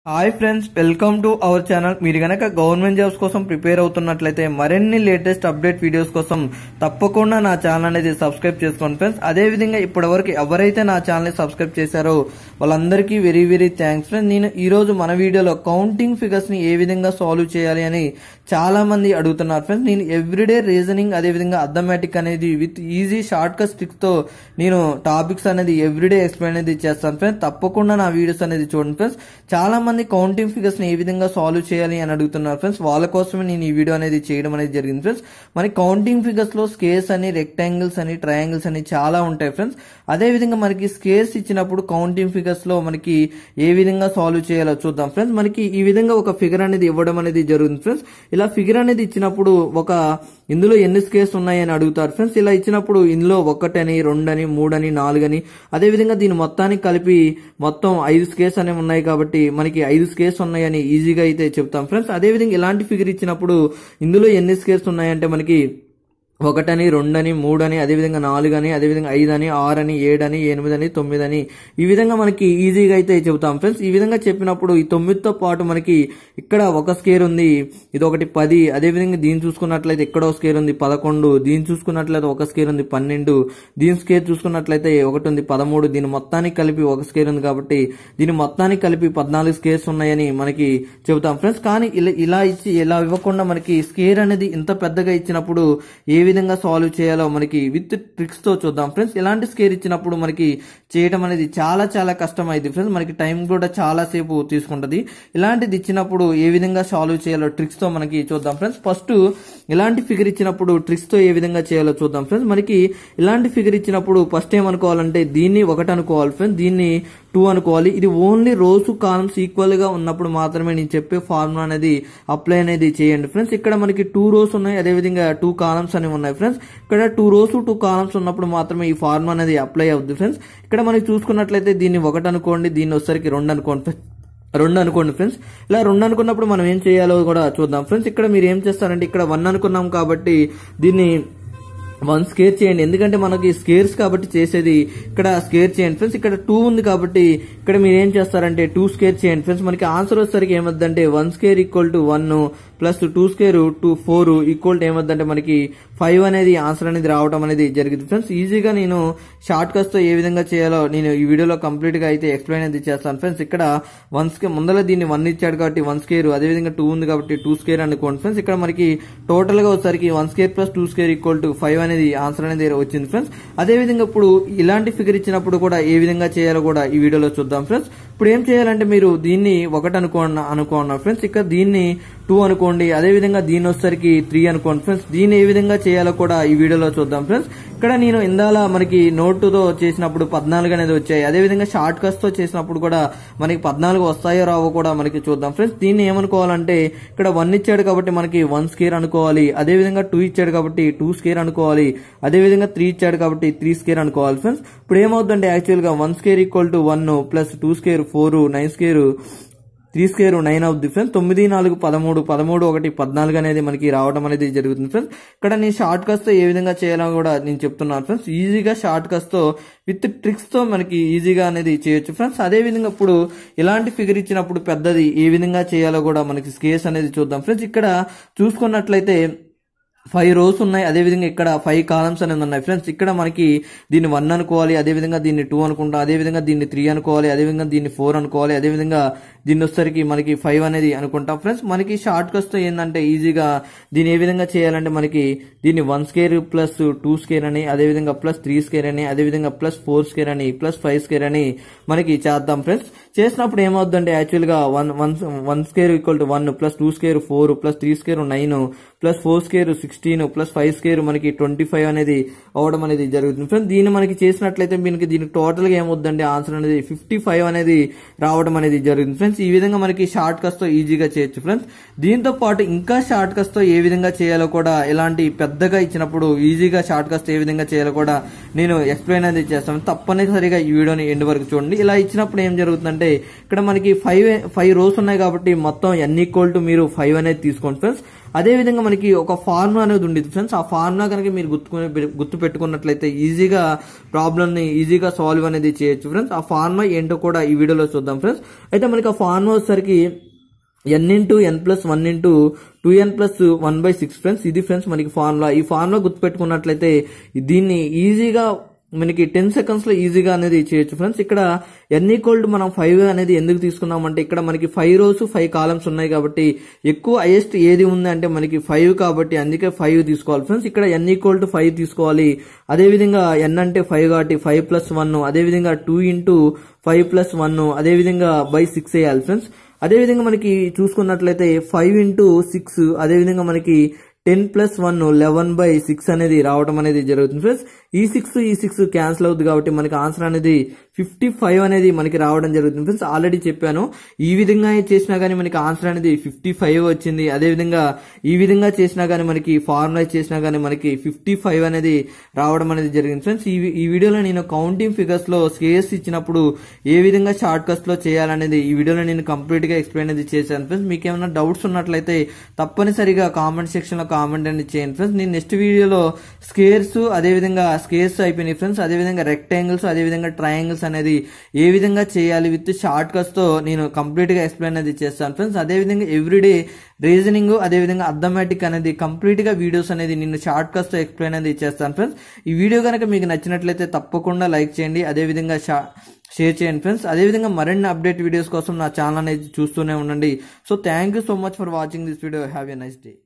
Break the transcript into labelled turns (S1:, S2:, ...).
S1: hi friends welcome to our channel మీరు గనక government jobs కోసం ప్రిపేర్ అవుతున్నట్లయితే మరిన్ని లేటెస్ట్ అప్డేట్ వీడియోస్ కోసం తప్పకుండా నా ఛానల్ అనేది సబ్స్క్రైబ్ చేసుకోండి ఫ్రెండ్స్ అదే విధంగా ఇప్పటివరకు ఎవరైతే నా ఛానల్ ని సబ్స్క్రైబ్ చేశారో వాళ్ళందరికీ వెరీ వెరీ థ్యాంక్స్ ఫ్రెండ్స్ నేను ఈ రోజు మన వీడియోలో కౌంటింగ్ ఫిగర్స్ ని ఏ విధంగా సాల్వ్ చేయాలి అని చాలా మంది అడుగుతున్నారు ఫ్రెండ్స్ నేను ఎవ్రీడే రీజనింగ్ అదే విధంగా అథమెటిక్ అనేది with easy shortcut tricks తో నేను టాపిక్స్ అనేది ఎవ్రీడే ఎక్స్ప్లెయిన్ అనేది చేస్తాను ఫ్రెండ్స్ తప్పకుండా నా వీడియోస్ అనేది చూడండి ఫ్రెండ్స్ చాలా మంది కౌంటింగ్ ఫిగర్స్ ని ఏ విధంగా సాల్వ్ చేయాలి అని అడుగుతున్నారు ఫ్రెండ్స్ వాళ్ళ కోసమే నేను ఈ వీడియో అనేది చేయడం అనేది జరిగింది ఫ్రెండ్స్ మరి కౌంటింగ్ ఫిగర్స్ లో స్కేర్స్ అని రెక్టాంగిల్స్ అని ట్రయాంగిల్స్ అని చాలా ఉంటాయి ఫ్రెండ్స్ అదే విధంగా మనకి స్కేర్స్ ఇచ్చినప్పుడు కౌంటింగ్ ఫిగర్స్ లో మనకి ఏ విధంగా సాల్వ్ చేయాలో చూద్దాం ఫ్రెండ్స్ మనకి ఈ విధంగా ఒక ఫిగర్ అనేది ఇవ్వడం అనేది జరుగుతుంది ఫ్రెండ్స్ ఇలా ఫిగర్ అనేది ఇచ్చినప్పుడు ఒక ఇందులో ఎన్ని స్కేర్స్ ఉన్నాయని అడుగుతారు ఫ్రెండ్స్ ఇలా ఇచ్చినప్పుడు ఇందులో ఒకటని రెండని మూడని నాలుగని అదే విధంగా దీని మొత్తానికి కలిపి మొత్తం ఐదు స్కేర్స్ అనేవి ఉన్నాయి కాబట్టి మనకి ఐదు స్కేర్స్ ఉన్నాయని ఈజీగా అయితే చెప్తాం ఫ్రెండ్స్ అదే విధంగా ఇలాంటి ఫిగర్ ఇచ్చినప్పుడు ఇందులో ఎన్ని స్కేర్స్ ఉన్నాయంటే మనకి ఒకటని రెండని మూడని అదేవిధంగా నాలుగని అదేవిధంగా ఐదని ఆరని ఏడని ఎనిమిదని తొమ్మిదని ఈ విధంగా మనకి ఈజీగా అయితే చెబుతాం ఫ్రెండ్స్ ఈ విధంగా చెప్పినప్పుడు ఈ తొమ్మిదితో పాటు మనకి ఇక్కడ ఒక స్కేర్ ఉంది ఇది ఒకటి పది అదేవిధంగా దీన్ని చూసుకున్నట్లయితే ఇక్కడ ఒక స్కేర్ ఉంది పదకొండు దీన్ని చూసుకున్నట్లయితే ఒక స్కేర్ ఉంది పన్నెండు దీని స్కేర్ చూసుకున్నట్లయితే ఒకటి ఉంది పదమూడు దీని మొత్తానికి కలిపి ఒక స్కేర్ ఉంది కాబట్టి దీని మొత్తానికి కలిపి పద్నాలుగు స్కేర్స్ ఉన్నాయని మనకి చెబుతాం ఫ్రెండ్స్ కానీ ఇలా ఇలా ఇచ్చి ఇలా ఇవ్వకుండా మనకి స్కేర్ అనేది ఇంత పెద్దగా ఇచ్చినప్పుడు ఏ విధంగా సాల్వ్ చేయాలో మనకి విత్ ట్రిక్స్ తో చూద్దాం ఫ్రెండ్స్ ఇలాంటి స్కేర్ ఇచ్చినప్పుడు మనకి చేయడం అనేది చాలా చాలా కష్టం అయింది ఫ్రెండ్స్ మనకి టైం కూడా చాలా సేపు తీసుకుంటది ఇలాంటిది ఇచ్చినప్పుడు ఏ విధంగా సాల్వ్ చేయాలో ట్రిక్స్ తో మనకి చూద్దాం ఫ్రెండ్స్ ఫస్ట్ ఇలాంటి ఫిగర్ ఇచ్చినప్పుడు ట్రిక్స్ తో ఏ విధంగా చేయాలో చూద్దాం ఫ్రెండ్స్ మనకి ఇలాంటి ఫిగర్ ఇచ్చినప్పుడు ఫస్ట్ ఏమనుకోవాలంటే దీన్ని ఒకటి అనుకోవాలి ఫ్రెండ్స్ దీన్ని టూ అనుకోవాలి ఇది ఓన్లీ రోజు కాలమ్స్ ఈక్వల్ గా ఉన్నప్పుడు మాత్రమే నేను చెప్పే ఫార్ములా అనేది అప్లై అనేది చేయండి ఫ్రెండ్స్ ఇక్కడ మనకి టూ రోస్ ఉన్నాయి అదేవిధంగా టూ కాలమ్స్ అనేవి ఉన్నాయి ఫ్రెండ్స్ ఇక్కడ టూ రోస్ టూ కాలమ్స్ ఉన్నప్పుడు మాత్రమే ఈ ఫార్ములా అనేది అప్లై అవుతుంది ఫ్రెండ్స్ ఇక్కడ మనకి చూసుకున్నట్లయితే దీన్ని ఒకటి అనుకోండి దీన్ని వచ్చేసరికి రెండు అనుకోండి రెండు అనుకోండి ఫ్రెండ్స్ ఇలా రెండు అనుకున్నప్పుడు మనం ఏం చేయాలో కూడా చూద్దాం ఫ్రెండ్స్ ఇక్కడ మీరు ఏం చేస్తారంటే ఇక్కడ వన్ అనుకున్నాం కాబట్టి దీన్ని వన్ స్కేర్ చేయండి ఎందుకంటే మనకి స్కేర్స్ కాబట్టి చేసేది ఇక్కడ స్కేర్ చేయండి ఫ్రెండ్స్ ఇక్కడ టూ ఉంది కాబట్టి ఇక్కడ మీరు ఏం చేస్తారంటే టూ స్కేర్ చేయండి ఫ్రెండ్స్ మనకి ఆన్సర్ వచ్చేసరికి ఏమవుతుందంటే one square equal to one plus two square two four equal to ఏమవుతుందంటే మనకి ఫైవ్ అనేది ఆన్సర్ అనేది రావడం అనేది జరిగింది ఫ్రెండ్స్ ఈజీగా నేను షార్ట్ కట్స్ తో ఏ విధంగా చేయాలో నేను ఈ వీడియోలో కంప్లీట్ గా అయితే ఎక్స్ప్లెయిన్ అయితే చేస్తాను ఫ్రెండ్స్ ఇక్కడ వన్ స్కేర్ ముందర దీన్ని వన్ ఇచ్చాడు కాబట్టి వన్ స్కేర్ అదేవిధంగా టూ ఉంది కాబట్టి టూ స్కేర్ అనుకోండి ఫ్రెండ్స్ ఇక్కడ మనకి టోటల్ గా వచ్చేసరికి one square plus two square equal to five అనేది ఆన్సర్ అనేది వచ్చింది ఫ్రెండ్స్ అదే విధంగా ఇప్పుడు ఇలాంటి ఫిగర్ ఇచ్చినప్పుడు కూడా ఏ విధంగా చేయాలో కూడా ఈ వీడియోలో చూద్దాం ఫ్రెండ్స్ ఇప్పుడు ఏం చేయాలంటే మీరు దీన్ని ఒకటి అనుకోండి అనుకోండి ఫ్రెండ్స్ ఇక్కడ దీన్ని టూ అనుకోండి అదే విధంగా దీని వచ్చేసరికి త్రీ అనుకోండి ఫ్రెండ్స్ దీన్ని ఏ విధంగా చేయాలో కూడా ఈ వీడియోలో చూద్దాం ఫ్రెండ్స్ ఇక్కడ నేను ఇందాల మనకి నోటుతో చేసినప్పుడు పద్నాలుగు అనేది వచ్చాయి అదే విధంగా షార్ట్ కట్స్ తో చేసినప్పుడు కూడా మనకి పద్నాలుగు వస్తాయో రావో కూడా మనకి చూద్దాం ఫ్రెండ్స్ దీన్ని ఏమనుకోవాలంటే ఇక్కడ వన్ ఇచ్చాడు కాబట్టి మనకి వన్ స్కేర్ అనుకోవాలి అదే విధంగా టూ ఇచ్చాడు కాబట్టి టూ స్కేర్ అనుకోవాలి అదే విధంగా త్రీ ఇచ్చాడు కాబట్టి త్రీ స్కేర్ అనుకోవాలి ఫ్రెండ్స్ ఇప్పుడు ఏమవుతుందంటే యాక్చువల్ గా one square equal to one plus two square four nine square three square nine అవుద్ది ఫ్రెండ్స్ తొమ్మిది నాలుగు పదమూడు పదమూడు ఒకటి పద్నాలుగు అనేది మనకి రావడం అనేది జరుగుతుంది ఫ్రెండ్స్ ఇక్కడ నేను షార్ట్ కట్స్ తో ఏ విధంగా చేయాలో కూడా నేను చెప్తున్నాను ఫ్రెండ్స్ ఈజీగా షార్ట్ కట్స్ తో విత్ ట్రిక్స్ తో మనకి ఈజీగా అనేది చేయొచ్చు ఫ్రెండ్స్ అదే విధంగా ఇప్పుడు ఇలాంటి ఫిగర్ ఇచ్చినప్పుడు పెద్దది ఏ విధంగా చేయాలో కూడా మనకి స్కేర్స్ అనేది చూద్దాం ఫ్రెండ్స్ ఇక్కడ చూసుకున్నట్లయితే ఫైవ్ రోస్ ఉన్నాయి అదేవిధంగా ఇక్కడ ఫైవ్ కాలమ్స్ అనేది ఉన్నాయి ఫ్రెండ్స్ ఇక్కడ మనకి దీన్ని వన్ అనుకోవాలి అదేవిధంగా దీన్ని టూ అనుకుంటాం అదేవిధంగా దీన్ని త్రీ అనుకోవాలి అదేవిధంగా దీన్ని ఫోర్ అనుకోవాలి అదేవిధంగా దీన్ని వచ్చేసరికి మనకి ఫైవ్ అనేది అనుకుంటాం ఫ్రెండ్స్ మనకి షార్ట్ కట్స్ తో ఏంటంటే ఈజీగా దీన్ని ఏ విధంగా చేయాలంటే మనకి దీన్ని one square plus two square అని అదేవిధంగా ప్లస్ త్రీ స్కేర్ అని అదేవిధంగా ప్లస్ ఫోర్ స్కేర్ అని ప్లస్ ఫైవ్ స్కేర్ అని మనకి చేద్దాం ఫ్రెండ్స్ చేసినప్పుడు ఏమవుతుందంటే యాక్చువల్ గా one one one square equal to one plus two square four plus three square nine plus four square sixteen plus five square మనకి ట్వంటీ ఫైవ్ అనేది అవడం అనేది జరుగుతుంది ఫ్రెండ్స్ దీన్ని మనకి చేసినట్లయితే మనకి దీనికి టోటల్ గా ఏమవుతుందంటే ఆన్సర్ అనేది ఫిఫ్టీ ఫైవ్ అనేది రావడం అనేది జరుగుతుంది ఫ్రెండ్స్ ఈ విధంగా మనకి షార్ట్ కట్స్ తో ఈజీగా చేయొచ్చు ఫ్రెండ్స్ దీంతో పాటు ఇంకా షార్ట్ కట్స్ తో ఏ విధంగా చేయాలో కూడా ఇలాంటి పెద్దగా ఇచ్చినప్పుడు ఈజీగా షార్ట్ కట్స్ ఏ విధంగా చేయాలో కూడా నేను ఎక్స్ప్లెయిన్ అనేది చేస్తాను తప్పనిసరిగా ఈ వీడియోని ఎండ్ వరకు చూడండి ఇలా ఇచ్చినప్పుడు ఏం జరుగుతుందంటే చూసుకున్నట్లయితే ఇక్కడ మనకి ఫైవ్ ఫైవ్ రోస్ ఉన్నాయి కాబట్టి మొత్తం ఎన్ ఈక్వల్ టు మీరు ఫైవ్ అనేది తీసుకోండి ఫ్రెండ్స్ అదే విధంగా మనకి ఒక ఫార్ములా అనేది ఉండేది ఫ్రెండ్స్ ఆ ఫార్ములా కనుక మీరు గుర్తుకుని గుర్తు పెట్టుకున్నట్లయితే ఈజీగా ప్రాబ్లమ్ ని ఈజీగా సాల్వ్ అనేది చేయొచ్చు ఫ్రెండ్స్ ఆ ఫార్ములా ఏంటో కూడా ఈ వీడియోలో చూద్దాం ఫ్రెండ్స్ అయితే మనకి ఆ ఫార్ములా వచ్చేసరికి n into n plus one into two n plus one by six friends ఇది ఫ్రెండ్స్ మనకి ఫార్ములా ఈ ఫార్ములా గుర్తుపెట్టుకున్నట్లయితే దీన్ని ఈజీగా మనకి టెన్ సెకండ్స్ లో ఈజీగా అనేది చేయొచ్చు ఫ్రెండ్స్ ఇక్కడ ఎన్ ఈక్వల్ టు మనం ఫైవ్ అనేది ఎందుకు తీసుకున్నామంటే ఇక్కడ మనకి ఫైవ్ రోస్ ఫైవ్ కాలమ్స్ ఉన్నాయి కాబట్టి ఎక్కువ హైయెస్ట్ ఏది ఉంది అంటే మనకి ఫైవ్ కాబట్టి అందుకే ఫైవ్ తీసుకోవాలి ఫ్రెండ్స్ ఇక్కడ ఎన్ ఈక్వల్ టు ఫైవ్ తీసుకోవాలి అదేవిధంగా ఎన్ అంటే ఫైవ్ కాబట్టి ఫైవ్ ప్లస్ వన్ అదేవిధంగా two into five plus one అదేవిధంగా బై సిక్స్ వేయాలి ఫ్రెండ్స్ అదేవిధంగా మనకి చూసుకున్నట్లయితే ఫైవ్ ఇంటూ సిక్స్ అదేవిధంగా మనకి ten plus one eleven by six అనేది రావడం అనేది జరుగుతుంది ఫ్రెండ్స్ ఈ సిక్స్ ఈ సిక్స్ క్యాన్సిల్ అవుతుంది కాబట్టి మనకి ఆన్సర్ అనేది ఫిఫ్టీ ఫైవ్ అనేది మనకి రావడం జరుగుతుంది ఫ్రెండ్స్ ఆల్రెడీ చెప్పాను ఈ విధంగా చేసినా కానీ మనకి ఆన్సర్ అనేది ఫిఫ్టీ ఫైవ్ వచ్చింది అదేవిధంగా ఈ విధంగా చేసినా కానీ మనకి ఫార్ములైజ్ చేసినా కానీ మనకి ఫిఫ్టీ ఫైవ్ అనేది రావడం అనేది జరిగింది ఫ్రెండ్స్ ఈ ఈ వీడియోలో నేను కౌంటింగ్ ఫిగర్స్ లో స్కేర్స్ ఇచ్చినప్పుడు ఏ విధంగా షార్ట్ కట్స్ లో చేయాలనేది ఈ వీడియోలో నేను కంప్లీట్ గా ఎక్స్ప్లెయిన్ అనేది చేశాను ఫ్రెండ్స్ మీకు ఏమైనా డౌట్స్ ఉన్నట్లయితే తప్పనిసరిగా కామెంట్ సెక్షన్ లో కామెంట్ అనేది చేయండి ఫ్రెండ్స్ నేను నెక్స్ట్ వీడియోలో స్కేర్స్ అదేవిధంగా స్కేర్స్ అయిపోయినాయి ఫ్రెండ్స్ అదేవిధంగా రెక్టాంగిల్స్ అదేవిధంగా ట్రయాంగిల్స్ అనేది ఏ విధంగా చేయాలి విత్ షార్ట్ కట్స్ తో నేను కంప్లీట్ గా ఎక్స్ప్లెయిన్ అనేది చేస్తాను ఫ్రెండ్స్ అదేవిధంగా ఎవ్రీడే రీజనింగ్ అదేవిధంగా అథమెటిక్ అనేది కంప్లీట్ గా వీడియోస్ అనేది నేను షార్ట్ కట్స్ తో ఎక్స్ప్లెయిన్ అనేది చేస్తాను ఫ్రెండ్స్ ఈ వీడియో కనుక మీకు నచ్చినట్లయితే తప్పకుండా లైక్ చేయండి అదేవిధంగా షా షేర్ చేయండి ఫ్రెండ్స్ అదేవిధంగా మరిన్ని అప్డేట్ వీడియోస్ కోసం నా ఛానల్ అనేది చూస్తూనే ఉండండి so thank you so much for watching this video have a nice day